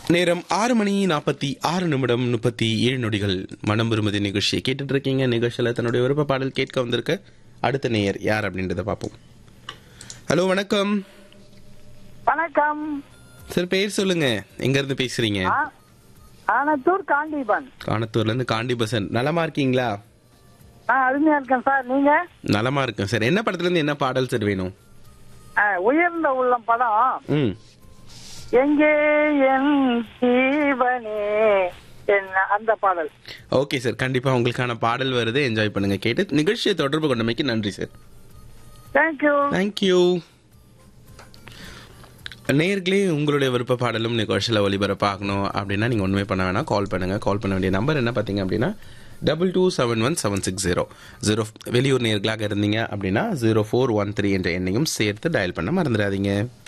நேரம் ஆறு மணி நாற்பத்தி ஆறு நிமிடம் முப்பத்தி ஏழு நொடிகள் மனம் விரும்புதி நிகழ்ச்சியை கேட்டுட்டு இருக்கீங்க நிகழ்ச்சியில் தன்னுடைய விருப்ப பாடல் கேட்க வந்திருக்க அடுத்த நேயர் யார் அப்படின்றத பார்ப்போம் ஹலோ வணக்கம் வணக்கம் சார் பேர் சொல்லுங்க எங்க இருந்து பேசுறீங்க ஆ- ஆனத்தூர் காண்டிபன் காணத்தூர்ல இருந்து காண்டிபசன் நலமா இருக்கீங்களா நான் அருமையா இருக்கேன் சார் நீங்க நலமா இருக்கேன் சார் என்ன படத்துல இருந்து என்ன பாடல் சார் வேணும் ஆ, உயர்ந்த உள்ளம் படம் ம் எங்கே என் ஜீவனே என்ன அந்த பாடல் ஓகே சார் கண்டிப்பா உங்களுக்கான பாடல் வருது என்ஜாய் பண்ணுங்க கேட்டு நிகழ்ச்சியை தொடர்பு கொண்டமைக்கு நன்றி சார் தேங்க்யூ தேங்க்யூ நேர்களே உங்களுடைய விருப்ப பாடலும் நிகழ்ச்சியில் ஒளிபரப்பாகணும் அப்படின்னா நீங்கள் ஒன்றுமே பண்ண வேணாம் கால் பண்ணுங்கள் கால் பண்ண வேண்டிய நம்பர் என்ன பார்த்தீங்க அப்படின்னா double two seven one seven six zero zero வெளியூர் நேர்களாக இருந்தீங்க அப்படின்னா ஜீரோ ஃபோர் ஒன் த்ரீ என்ற எண்ணையும் சேர்த்து டயல் பண்ண மறந்துடாதீங்க